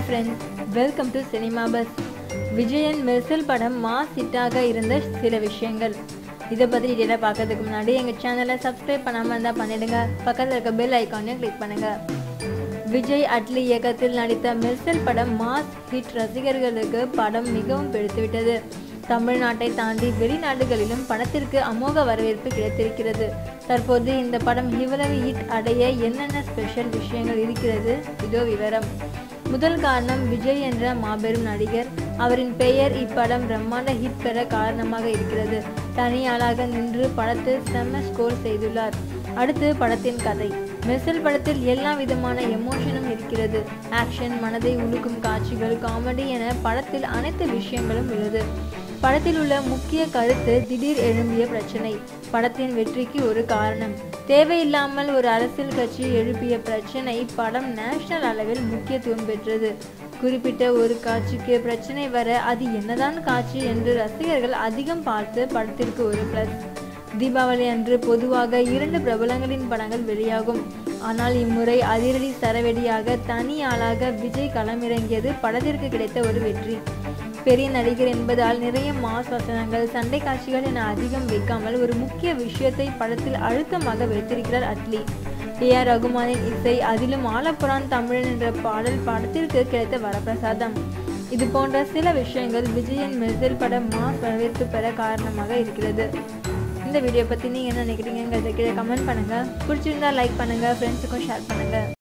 friends welcome to cinema buzz Vijayan Mersal படம் mass ஹிட்டாக இருந்த சில விஷயங்கள் இதை பற்றி டீட்டெயிலாக பார்க்கறதுக்கு முன்னாடி எங்கள் சேனலை சப்ஸ்கிரைப் பண்ணாமல் இருந்தால் பண்ணிடுங்க பக்கத்தில் இருக்க பெல் ஐக்கானையும் கிளிக் பண்ணுங்கள் விஜய் அட்லி இயக்கத்தில் நடித்த மெர்சல் படம் மாஸ் ஹிட் ரசிகர்களுக்கு படம் மிகவும் பிடித்துவிட்டது தமிழ்நாட்டை தாண்டி வெளிநாடுகளிலும் படத்திற்கு அமோக வரவேற்பு கிடைத்திருக்கிறது தற்போது இந்த படம் இவ்வளவு ஹிட் அடைய என்னென்ன ஸ்பெஷல் விஷயங்கள் இருக்கிறது இதோ விவரம் முதல் காரணம் விஜய் என்ற மாபெரும் நடிகர் அவரின் பெயர் இப்படம் பிரம்மாண்ட ஹிட் பெற காரணமாக இருக்கிறது தனி ஆளாக நின்று படத்தில் செம்ம ஸ்கோர் செய்துள்ளார் அடுத்து படத்தின் கதை மெர்சல் படத்தில் எல்லா விதமான எமோஷனும் இருக்கிறது ஆக்ஷன் மனதை உழுக்கும் காட்சிகள் காமெடி என படத்தில் அனைத்து விஷயங்களும் உள்ளது படத்தில் உள்ள முக்கிய கருத்து திடீர் எழும்பிய பிரச்சனை படத்தின் வெற்றிக்கு ஒரு காரணம் தேவையில்லாமல் ஒரு அரசியல் கட்சி எழுப்பிய பிரச்சனை படம் நேஷனல் அளவில் முக்கியத்துவம் பெற்றது குறிப்பிட்ட ஒரு காட்சிக்கு பிரச்சனை வர அது என்னதான் காட்சி என்று ரசிகர்கள் அதிகம் பார்த்து படத்திற்கு ஒரு பிளஸ் தீபாவளி அன்று பொதுவாக இரண்டு பிரபலங்களின் படங்கள் வெளியாகும் ஆனால் இம்முறை அதிரடி சரவெடியாக தனி ஆளாக விஜய் களமிறங்கியது படத்திற்கு கிடைத்த ஒரு வெற்றி பெரிய நடிகர் என்பதால் நிறைய மாஸ் வசனங்கள் சண்டை காட்சிகள் என அதிகம் வைக்காமல் ஒரு முக்கிய விஷயத்தை படத்தில் அழுத்தமாக வைத்திருக்கிறார் அட்லி ஏ ஆர் ரகுமானின் இசை அதிலும் ஆலப்புறான் தமிழன் என்ற பாடல் படத்திற்கு கிடைத்த வரப்பிரசாதம் இது போன்ற சில விஷயங்கள் விஜயன் மெர்சல் படம் மாஸ் வரவேற்பு பெற காரணமாக இருக்கிறது இந்த வீடியோ பற்றி நீங்கள் என்ன நினைக்கிறீங்கிறத கீழே கமெண்ட் பண்ணுங்கள் பிடிச்சிருந்தா லைக் பண்ணுங்கள் ஃப்ரெண்ட்ஸுக்கும் ஷேர் பண்ணுங்கள்